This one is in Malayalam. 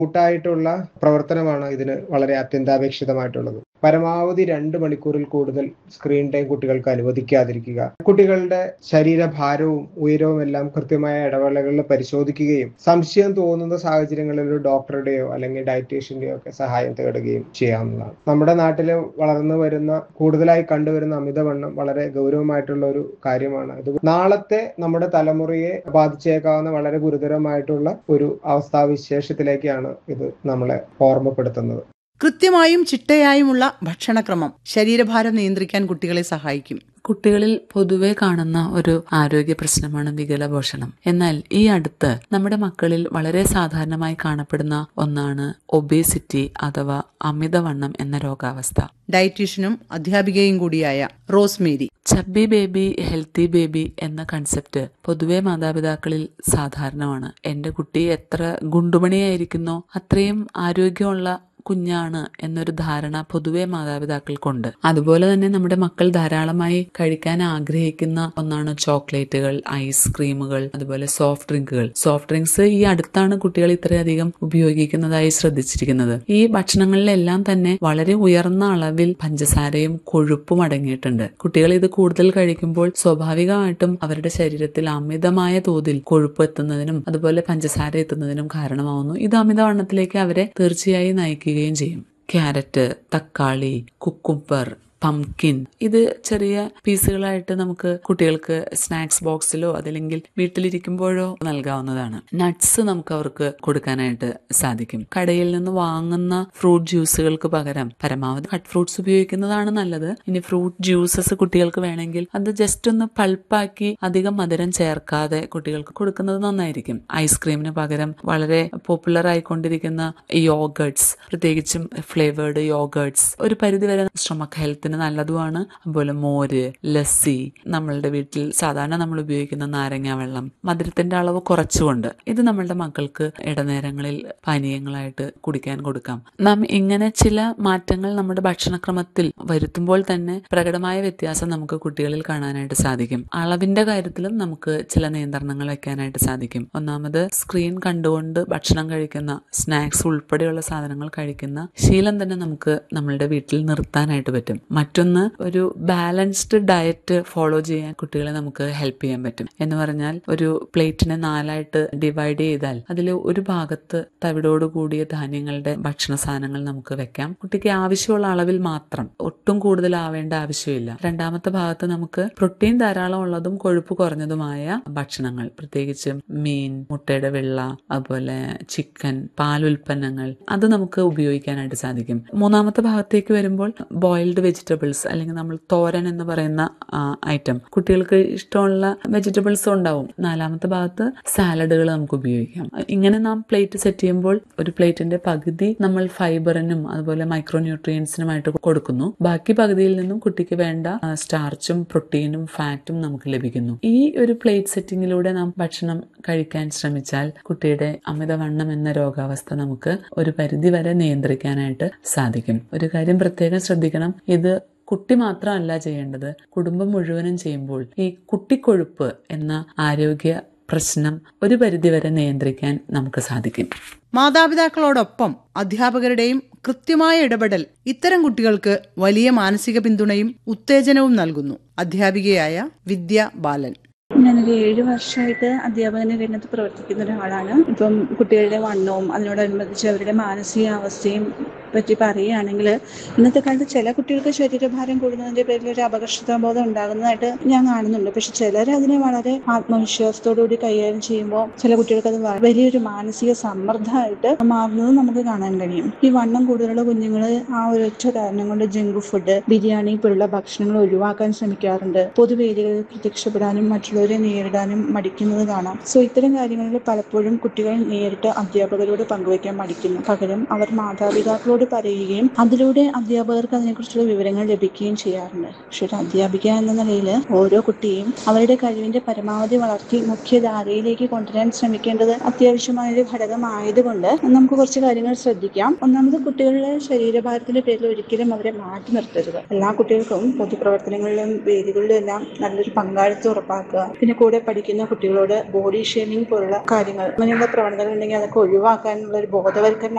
കൂട്ടായിട്ടുള്ള പ്രവർത്തനമാണ് ഇതിന് വളരെ അത്യന്താപേക്ഷിതമായിട്ടുള്ളത് പരമാവധി രണ്ട് മണിക്കൂറിൽ കൂടുതൽ സ്ക്രീൻ ടൈം കുട്ടികൾക്ക് അനുവദിക്കാതിരിക്കുക കുട്ടികളുടെ ശരീരഭാരവും ഉയരവും എല്ലാം കൃത്യമായ ഇടവേളകളിൽ പരിശോധിക്കുകയും സംശയം തോന്നുന്ന സാഹചര്യങ്ങളിൽ ഒരു ഡോക്ടറുടെയോ അല്ലെങ്കിൽ ഡയറ്റീഷ്യന്റെയോ ഒക്കെ സഹായം തേടുകയും ചെയ്യാവുന്നതാണ് നമ്മുടെ നാട്ടിൽ വളർന്നു വരുന്ന കൂടുതലായി കണ്ടുവരുന്ന അമിതവണ്ണം വളരെ ഗൗരവമായിട്ടുള്ള ഒരു കാര്യമാണ് ഇത് നാളത്തെ നമ്മുടെ തലമുറയെ ബാധിച്ചേക്കാവുന്ന വളരെ ഗുരുതരമായിട്ടുള്ള ഒരു അവസ്ഥാവിശേഷത്തിലേക്കാണ് ഇത് നമ്മളെ ഓർമ്മപ്പെടുത്തുന്നത് കൃത്യമായും ചിട്ടയായുമുള്ള ഭക്ഷണക്രമം ശരീരഭാരം നിയന്ത്രിക്കാൻ കുട്ടികളെ സഹായിക്കും കുട്ടികളിൽ പൊതുവെ കാണുന്ന ഒരു ആരോഗ്യ പ്രശ്നമാണ് വികലപോഷണം എന്നാൽ ഈ അടുത്ത് നമ്മുടെ മക്കളിൽ വളരെ സാധാരണമായി കാണപ്പെടുന്ന ഒന്നാണ് ഒബേസിറ്റി അഥവാ അമിതവണ്ണം എന്ന രോഗാവസ്ഥ ഡയറ്റീഷ്യനും അധ്യാപികയും കൂടിയായ Rosemary chubby baby healthy baby എന്ന കൺസെപ്റ്റ് പൊതുവെ മാതാപിതാക്കളിൽ സാധാരണമാണ് എന്റെ കുട്ടി എത്ര ഗുണ്ടുമണിയായിരിക്കുന്നോ അത്രയും ആരോഗ്യമുള്ള കുഞ്ഞാണ് എന്നൊരു ധാരണ പൊതുവെ മാതാപിതാക്കൾക്കുണ്ട് അതുപോലെ തന്നെ നമ്മുടെ മക്കൾ ധാരാളമായി കഴിക്കാൻ ആഗ്രഹിക്കുന്ന ഒന്നാണ് ചോക്ലേറ്റുകൾ ഐസ്ക്രീമുകൾ അതുപോലെ സോഫ്റ്റ് ഡ്രിങ്കുകൾ സോഫ്റ്റ് ഡ്രിങ്ക്സ് ഈ അടുത്താണ് കുട്ടികൾ ഇത്രയധികം ഉപയോഗിക്കുന്നതായി ശ്രദ്ധിച്ചിരിക്കുന്നത് ഈ ഭക്ഷണങ്ങളിലെല്ലാം തന്നെ വളരെ ഉയർന്ന അളവിൽ പഞ്ചസാരയും കൊഴുപ്പും അടങ്ങിയിട്ടുണ്ട് കുട്ടികൾ ഇത് കൂടുതൽ കഴിക്കുമ്പോൾ സ്വാഭാവികമായിട്ടും അവരുടെ ശരീരത്തിൽ അമിതമായ തോതിൽ കൊഴുപ്പ് എത്തുന്നതിനും അതുപോലെ പഞ്ചസാര എത്തുന്നതിനും കാരണമാവുന്നു ഇത് അമിതവണ്ണത്തിലേക്ക് അവരെ തീർച്ചയായും നയിക്കുകയും ചെയ്യും ക്യാരറ്റ് തക്കാളി കുക്കുംബർ പംകിൻ ഇത് ചെറിയ പീസുകളായിട്ട് നമുക്ക് കുട്ടികൾക്ക് സ്നാക്സ് ബോക്സിലോ അതല്ലെങ്കിൽ വീട്ടിലിരിക്കുമ്പോഴോ നൽകാവുന്നതാണ് നട്ട്സ് നമുക്ക് അവർക്ക് കൊടുക്കാനായിട്ട് സാധിക്കും കടയിൽ നിന്ന് വാങ്ങുന്ന ഫ്രൂട്ട് ജ്യൂസുകൾക്ക് പകരം പരമാവധി കട്ട് ഫ്രൂട്ട്സ് ഉപയോഗിക്കുന്നതാണ് നല്ലത് ഇനി ഫ്രൂട്ട് ജ്യൂസസ് കുട്ടികൾക്ക് വേണമെങ്കിൽ അത് ജസ്റ്റ് ഒന്ന് പൾപ്പാക്കി അധികം മധുരം ചേർക്കാതെ കുട്ടികൾക്ക് കൊടുക്കുന്നത് നന്നായിരിക്കും ഐസ്ക്രീമിന് പകരം വളരെ പോപ്പുലർ ആയിക്കൊണ്ടിരിക്കുന്ന യോഗേർട്സ് പ്രത്യേകിച്ചും ഫ്ലേവേർഡ് യോഗേർട്സ് ഒരു പരിധിവരെ സ്tomach ഹെൽത്തിന് നല്ലതുമാണ് അതുപോലെ മോര് ലസ്സി നമ്മളുടെ വീട്ടിൽ സാധാരണ നമ്മൾ ഉപയോഗിക്കുന്ന നാരങ്ങ വെള്ളം മധുരത്തിന്റെ അളവ് കുറച്ചുകൊണ്ട് ഇത് നമ്മളുടെ മക്കൾക്ക് ഇടനേരങ്ങളിൽ പാനീയങ്ങളായിട്ട് കുടിക്കാൻ കൊടുക്കാം നാം ഇങ്ങനെ ചില മാറ്റങ്ങൾ നമ്മുടെ ഭക്ഷണക്രമത്തിൽ വരുത്തുമ്പോൾ തന്നെ പ്രകടമായ വ്യത്യാസം നമുക്ക് കുട്ടികളിൽ കാണാനായിട്ട് സാധിക്കും അളവിന്റെ കാര്യത്തിലും നമുക്ക് ചില നിയന്ത്രണങ്ങൾ വെക്കാനായിട്ട് സാധിക്കും ഒന്നാമത് സ്ക്രീൻ കണ്ടുകൊണ്ട് ഭക്ഷണം കഴിക്കുന്ന സ്നാക്സ് ഉൾപ്പെടെയുള്ള സാധനങ്ങൾ കഴിക്കുന്ന ശീലം തന്നെ നമുക്ക് നമ്മളുടെ വീട്ടിൽ നിർത്താനായിട്ട് പറ്റും മറ്റൊന്ന് ഒരു ബാലൻസ്ഡ് ഡയറ്റ് ഫോളോ ചെയ്യാൻ കുട്ടികളെ നമുക്ക് ഹെൽപ്പ് ചെയ്യാൻ പറ്റും എന്ന് പറഞ്ഞാൽ ഒരു പ്ലേറ്റിനെ നാലായിട്ട് ഡിവൈഡ് ചെയ്താൽ അതിൽ ഒരു ഭാഗത്ത് തവിടോട് കൂടിയ ധാന്യങ്ങളുടെ ഭക്ഷണ സാധനങ്ങൾ നമുക്ക് വെക്കാം കുട്ടിക്ക് ആവശ്യമുള്ള അളവിൽ മാത്രം ഒട്ടും കൂടുതൽ ആവേണ്ട ആവശ്യമില്ല രണ്ടാമത്തെ ഭാഗത്ത് നമുക്ക് പ്രോട്ടീൻ ധാരാളം ഉള്ളതും കൊഴുപ്പ് കുറഞ്ഞതുമായ ഭക്ഷണങ്ങൾ പ്രത്യേകിച്ചും മീൻ മുട്ടയുടെ വെള്ള അതുപോലെ ചിക്കൻ പാലുൽപ്പന്നങ്ങൾ അത് നമുക്ക് ഉപയോഗിക്കാനായിട്ട് സാധിക്കും മൂന്നാമത്തെ ഭാഗത്തേക്ക് വരുമ്പോൾ ബോയിൽഡ് വെജിറ്റബിൾസ് അല്ലെങ്കിൽ നമ്മൾ തോരൻ എന്ന് പറയുന്ന ഐറ്റം കുട്ടികൾക്ക് ഇഷ്ടമുള്ള വെജിറ്റബിൾസ് ഉണ്ടാവും നാലാമത്തെ ഭാഗത്ത് സാലഡുകൾ നമുക്ക് ഉപയോഗിക്കാം ഇങ്ങനെ നാം പ്ലേറ്റ് സെറ്റ് ചെയ്യുമ്പോൾ ഒരു പ്ലേറ്റിന്റെ പകുതി നമ്മൾ ഫൈബറിനും അതുപോലെ മൈക്രോ ന്യൂട്രിയൻസിനുമായിട്ട് കൊടുക്കുന്നു ബാക്കി പകുതിയിൽ നിന്നും കുട്ടിക്ക് വേണ്ട സ്റ്റാർച്ചും പ്രോട്ടീനും ഫാറ്റും നമുക്ക് ലഭിക്കുന്നു ഈ ഒരു പ്ലേറ്റ് സെറ്റിങ്ങിലൂടെ നാം ഭക്ഷണം കഴിക്കാൻ ശ്രമിച്ചാൽ കുട്ടിയുടെ അമിതവണ്ണം എന്ന രോഗാവസ്ഥ നമുക്ക് ഒരു പരിധി വരെ നിയന്ത്രിക്കാനായിട്ട് സാധിക്കും ഒരു കാര്യം പ്രത്യേകം ശ്രദ്ധിക്കണം ഇത് കുട്ടി മാത്രമല്ല ചെയ്യേണ്ടത് കുടുംബം മുഴുവനും ചെയ്യുമ്പോൾ ഈ കുട്ടിക്കൊഴുപ്പ് എന്ന ആരോഗ്യ പ്രശ്നം ഒരു പരിധിവരെ നിയന്ത്രിക്കാൻ നമുക്ക് സാധിക്കും മാതാപിതാക്കളോടൊപ്പം അധ്യാപകരുടെയും കൃത്യമായ ഇടപെടൽ ഇത്തരം കുട്ടികൾക്ക് വലിയ മാനസിക പിന്തുണയും ഉത്തേജനവും നൽകുന്നു അധ്യാപികയായ വിദ്യ ബാലൻ ഞാനൊരു ഏഴ് വർഷമായിട്ട് അധ്യാപകന രംഗത്ത് പ്രവർത്തിക്കുന്ന ഒരാളാണ് ഇപ്പം കുട്ടികളുടെ വണ്ണവും അതിനോടനുബന്ധിച്ച് അവരുടെ മാനസികാവസ്ഥയും പറ്റി പറയുകയാണെങ്കിൽ ഇന്നത്തെ കാലത്ത് ചില കുട്ടികൾക്ക് ശരീരഭാരം കൂടുന്നതിന്റെ പേരിൽ ഒരു അപകർഷതാബോധം ഉണ്ടാകുന്നതായിട്ട് ഞാൻ കാണുന്നുണ്ട് പക്ഷെ ചിലർ അതിനെ വളരെ ആത്മവിശ്വാസത്തോടുകൂടി കൈകാര്യം ചെയ്യുമ്പോൾ ചില കുട്ടികൾക്ക് അത് വലിയൊരു മാനസിക സമ്മർദ്ദമായിട്ട് മാറുന്നത് നമുക്ക് കാണാൻ കഴിയും ഈ വണ്ണം കൂടുതലുള്ള കുഞ്ഞുങ്ങൾ ആ ഒരൊറ്റ കാരണം കൊണ്ട് ജങ്ക് ഫുഡ് ബിരിയാണി പോലുള്ള ഭക്ഷണങ്ങൾ ഒഴിവാക്കാൻ ശ്രമിക്കാറുണ്ട് പൊതുവേദികളിൽ പ്രത്യക്ഷപ്പെടാനും മറ്റുള്ളവരെ നേരിടാനും മടിക്കുന്നത് കാണാം സോ ഇത്തരം കാര്യങ്ങളിൽ പലപ്പോഴും കുട്ടികൾ നേരിട്ട് അധ്യാപകരോട് പങ്കുവയ്ക്കാൻ മടിക്കുന്നു പകരം അവർ മാതാപിതാക്കളോട് കുട്ടികളോട് പറയുകയും അതിലൂടെ അധ്യാപകർക്ക് അതിനെക്കുറിച്ചുള്ള വിവരങ്ങൾ ലഭിക്കുകയും ചെയ്യാറുണ്ട് പക്ഷെ ഒരു അധ്യാപിക എന്ന നിലയിൽ ഓരോ കുട്ടിയും അവരുടെ കഴിവിന്റെ പരമാവധി വളർത്തി മുഖ്യധാരയിലേക്ക് കൊണ്ടുവരാൻ ശ്രമിക്കേണ്ടത് അത്യാവശ്യമായ ഒരു ഘടകമായതുകൊണ്ട് നമുക്ക് കുറച്ച് കാര്യങ്ങൾ ശ്രദ്ധിക്കാം ഒന്നാമത് കുട്ടികളുടെ ശരീരഭാരത്തിന്റെ പേരിൽ ഒരിക്കലും അവരെ മാറ്റി നിർത്തരുത് എല്ലാ കുട്ടികൾക്കും പൊതുപ്രവർത്തനങ്ങളിലും വേദികളിലും എല്ലാം നല്ലൊരു പങ്കാളിത്തം ഉറപ്പാക്കുക പിന്നെ കൂടെ പഠിക്കുന്ന കുട്ടികളോട് ബോഡി ഷേമിംഗ് പോലുള്ള കാര്യങ്ങൾ അങ്ങനെയുള്ള പ്രവണതകൾ ഉണ്ടെങ്കിൽ അതൊക്കെ ഒഴിവാക്കാനുള്ള ഒരു ബോധവൽക്കരണം